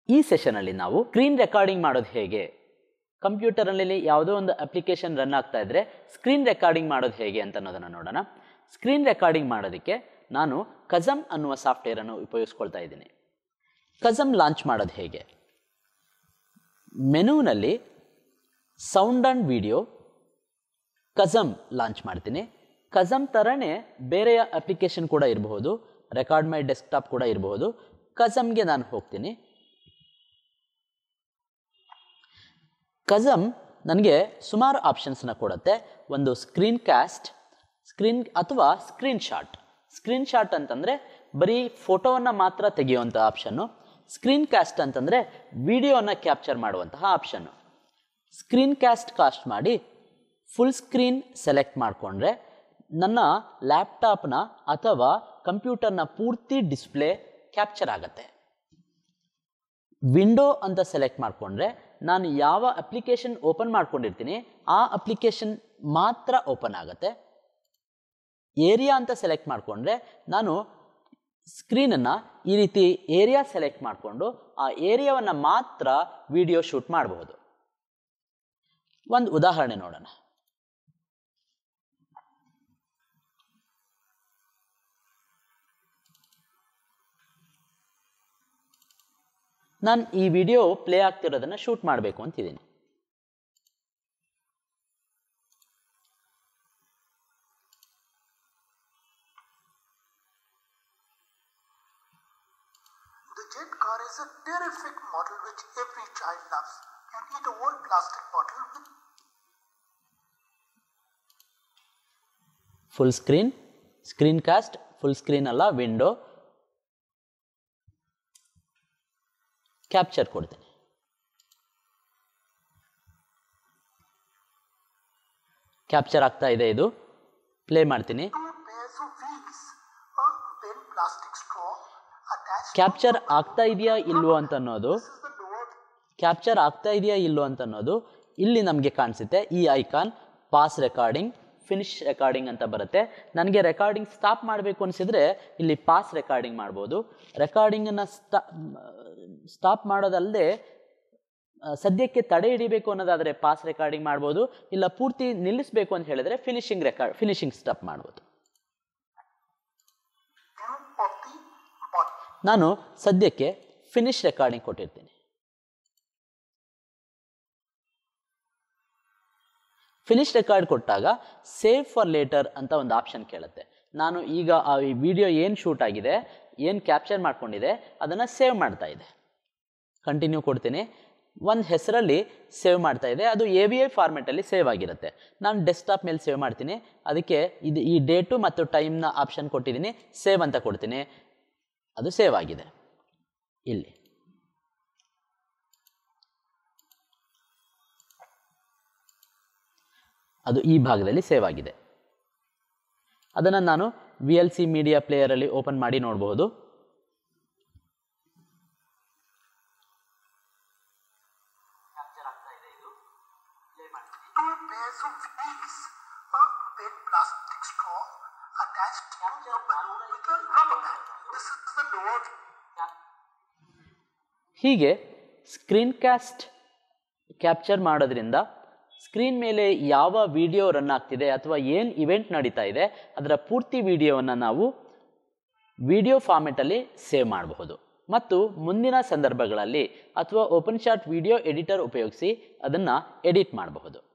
ಈ ಸೆಷನಲ್ಲಿ ನಾವು screen recording ಮಾಡೋದು ಹೇಗೆ ಕಂಪ್ಯೂಟರ್ನಲ್ಲಿ ಯಾವುದೋ ಒಂದು ಅಪ್ಲಿಕೇಶನ್ ರನ್ ಆಗ್ತಾ ಇದ್ರೆ ಸ್ಕ್ರೀನ್ ರೆಕಾರ್ಡಿಂಗ್ ಮಾಡೋದು ಹೇಗೆ ಅಂತ ಅನ್ನೋದನ್ನು ನೋಡೋಣ ಸ್ಕ್ರೀನ್ ರೆಕಾರ್ಡಿಂಗ್ ಮಾಡೋದಕ್ಕೆ ನಾನು ಕಜಮ್ ಅನ್ನುವ ಸಾಫ್ಟ್ವೇರನ್ನು ಉಪಯೋಗಿಸ್ಕೊಳ್ತಾ ಇದ್ದೀನಿ ಕಜಮ್ ಲಾಂಚ್ ಮಾಡೋದು ಹೇಗೆ ಮೆನುವಿನಲ್ಲಿ sound and video Kazam launch ಮಾಡ್ತೀನಿ ಕಜಮ್ ಥರನೇ ಬೇರೆಯ ಅಪ್ಲಿಕೇಶನ್ ಕೂಡ ಇರಬಹುದು ರೆಕಾರ್ಡ್ ಮೈ ಡೆಸ್ಕ್ಟಾಪ್ ಕೂಡ ಇರಬಹುದು ಕಜಮ್ಗೆ ನಾನು ಹೋಗ್ತೀನಿ ಕಜಮ್ ನನಗೆ ಸುಮಾರು ಆಪ್ಷನ್ಸ್ನ ಕೊಡುತ್ತೆ ಒಂದು ಸ್ಕ್ರೀನ್ ಕ್ಯಾಸ್ಟ್ ಸ್ಕ್ರೀನ್ ಅಥವಾ ಸ್ಕ್ರೀನ್ ಶಾಟ್ ಸ್ಕ್ರೀನ್ ಶಾಟ್ ಅಂತಂದರೆ ಬರೀ ಫೋಟೋವನ್ನು ಮಾತ್ರ ತೆಗೆಯುವಂಥ ಆಪ್ಷನ್ನು ಸ್ಕ್ರೀನ್ ಕ್ಯಾಸ್ಟ್ ಅಂತಂದರೆ ವಿಡಿಯೋನ ಕ್ಯಾಪ್ಚರ್ ಮಾಡುವಂತಹ ಆಪ್ಷನ್ನು ಸ್ಕ್ರೀನ್ ಕ್ಯಾಸ್ಟ್ ಕಾಸ್ಟ್ ಮಾಡಿ ಫುಲ್ ಸ್ಕ್ರೀನ್ ಸೆಲೆಕ್ಟ್ ಮಾಡಿಕೊಂಡ್ರೆ ನನ್ನ ಲ್ಯಾಪ್ಟಾಪ್ನ ಅಥವಾ ಕಂಪ್ಯೂಟರ್ನ ಪೂರ್ತಿ ಡಿಸ್ಪ್ಲೇ ಕ್ಯಾಪ್ಚರ್ ಆಗುತ್ತೆ ವಿಂಡೋ ಅಂತ ಸೆಲೆಕ್ಟ್ ಮಾಡಿಕೊಂಡ್ರೆ ನಾನು ಯಾವ ಅಪ್ಲಿಕೇಶನ್ ಓಪನ್ ಮಾಡ್ಕೊಂಡಿರ್ತೀನಿ ಆ ಅಪ್ಲಿಕೇಶನ್ ಮಾತ್ರ ಓಪನ್ ಆಗುತ್ತೆ ಏರಿಯಾ ಅಂತ ಸೆಲೆಕ್ಟ್ ಮಾಡಿಕೊಂಡ್ರೆ ನಾನು ಸ್ಕ್ರೀನನ್ನು ಈ ರೀತಿ ಏರಿಯಾ ಸೆಲೆಕ್ಟ್ ಮಾಡಿಕೊಂಡು ಆ ಏರಿಯಾವನ್ನು ಮಾತ್ರ ವಿಡಿಯೋ ಶೂಟ್ ಮಾಡಬಹುದು ಒಂದು ಉದಾಹರಣೆ ನೋಡೋಣ ನಾನು ಈ ವಿಡಿಯೋ ಪ್ಲೇ ಆಗ್ತಿರೋದನ್ನು ಶೂಟ್ ಮಾಡಬೇಕು ಅಂತಿದ್ದೀನಿ The jet car is a terrific model which every child loves. You need a old plastic bottle with full screen screencast full screen ಅಲ್ಲ ವಿಂಡೋ ಕ್ಯಾಪ್ಚರ್ ಕೊಡ್ತೀನಿ ಕ್ಯಾಪ್ಚರ್ ಆಗ್ತಾ ಇದೆ ಇದು ಪ್ಲೇ ಮಾಡ್ತೀನಿ two pairs of wheels, a bent plastic straw attached capture ಆಗ್ತಾ ಇದೆಯಾ ಇಲ್ವೋ ಅಂತ ಅನ್ನೋದು This is the lower capture ಆಗ್ತಾ ಇದೆಯಾ ಇಲ್ವೋ ಅಂತ ಅನ್ನೋದು ಇಲ್ಲಿ ನಮಗೆ ಕಾಣಿಸುತ್ತೆ ಈ icon pause recording finish recording ಅಂತ ಬರುತ್ತೆ ನನಗೆ ರೆಕಾರ್ಡಿಂಗ್ ಸ್ಟಾಪ್ ಮಾಡಬೇಕು ಅನಿಸಿದ್ರೆ ಇಲ್ಲಿ ಪಾಸ್ ರೆಕಾರ್ಡಿಂಗ್ ಮಾಡ್ಬೋದು ರೆಕಾರ್ಡಿಂಗನ್ನು ಸ್ಟಾ ಸ್ಟಾಪ್ ಮಾಡೋದಲ್ಲದೆ ಆ, ಸದ್ಯಕ್ಕೆ ತಡೆ ಹಿಡಿಬೇಕು ಅನ್ನೋದಾದರೆ ಪಾಸ್ ರೆಕಾರ್ಡಿಂಗ್ ಮಾಡ್ಬೋದು ಇಲ್ಲ ಪೂರ್ತಿ ನಿಲ್ಲಿಸಬೇಕು ಅಂತ ಹೇಳಿದ್ರೆ ಫಿನಿಶಿಂಗ್ ರೆಕಾರ್ಡ್ ಫಿನಿಶಿಂಗ್ ಸ್ಟಾಪ್ ಮಾಡ್ಬೋದು view of the body. ನಾನು ಸದ್ಯಕ್ಕೆ ಫಿನಿಶ್ ರೆಕಾರ್ಡಿಂಗ್ ಕೊಟ್ಟಿರ್ತೀನಿ ಫಿನಿಶ್ ರೆಕಾರ್ಡ್ ಕೊಟ್ಟಾಗ ಸೇವ್ ಫಾರ್ ಲೇಟರ್ ಅಂತ ಒಂದು ಆಪ್ಷನ್ ಕೇಳುತ್ತೆ ನಾನು ಈಗ ಆ ವಿಡಿಯೋ ಏನು ಶೂಟ್ ಆಗಿದೆ ಏನು ಕ್ಯಾಪ್ಚರ್ ಮಾಡ್ಕೊಂಡಿದೆ ಅದನ್ನು ಸೇವ್ ಮಾಡ್ತಾ ಇದೆ ಕಂಟಿನ್ಯೂ ಕೊಡ್ತೀನಿ ಒಂದು ಹೆಸರಲ್ಲಿ ಸೇವ್ ಮಾಡ್ತಾ ಇದೆ ಅದು ಎ ವಿ ಐ ಫಾರ್ಮೆಟಲ್ಲಿ ಸೇವ್ ಆಗಿರುತ್ತೆ ನಾನು ಡೆಸ್ಕ್ಟಾಪ್ ಮೇಲೆ ಸೇವ್ ಮಾಡ್ತೀನಿ ಅದಕ್ಕೆ ಇದು ಈ ಡೇಟು ಮತ್ತು ಟೈಮ್ನ ಆಪ್ಷನ್ ಕೊಟ್ಟಿದ್ದೀನಿ ಸೇವ್ ಅಂತ ಕೊಡ್ತೀನಿ ಅದು ಸೇವ್ ಆಗಿದೆ ಇಲ್ಲಿ ಅದು ಈ ಭಾಗದಲ್ಲಿ ಸೇವ್ ಆಗಿದೆ ಅದನ್ನು ನಾನು ವಿ ಎಲ್ ಸಿ ಮೀಡಿಯಾ ಪ್ಲೇಯರಲ್ಲಿ ಓಪನ್ ಮಾಡಿ ನೋಡಬಹುದು Two pairs of wheels, a bent plastic straw attached to a balloon with a rubber band. This is the lower ಹೀಗೆ ಸ್ಕ್ರೀನ್ ಕ್ಯಾಸ್ಟ್ ಕ್ಯಾಪ್ಚರ್ ಮಾಡೋದ್ರಿಂದ ಸ್ಕ್ರೀನ್ ಮೇಲೆ ಯಾವ ವಿಡಿಯೋ ರನ್ ಆಗ್ತಿದೆ ಅಥವಾ ಏನು ಇವೆಂಟ್ ನಡೀತಾ ಇದೆ ಅದರ ಪೂರ್ತಿ ವಿಡಿಯೋವನ್ನು ನಾವು ವಿಡಿಯೋ ಫಾರ್ಮೆಟಲ್ಲಿ ಸೇವ್ ಮಾಡಬಹುದು ಮತ್ತು ಮುಂದಿನ ಸಂದರ್ಭಗಳಲ್ಲಿ ಅಥವಾ ಓಪನ್ ಶಾಟ್ ವಿಡಿಯೋ ಎಡಿಟರ್ ಉಪಯೋಗಿಸಿ ಅದನ್ನು ಎಡಿಟ್ ಮಾಡಬಹುದು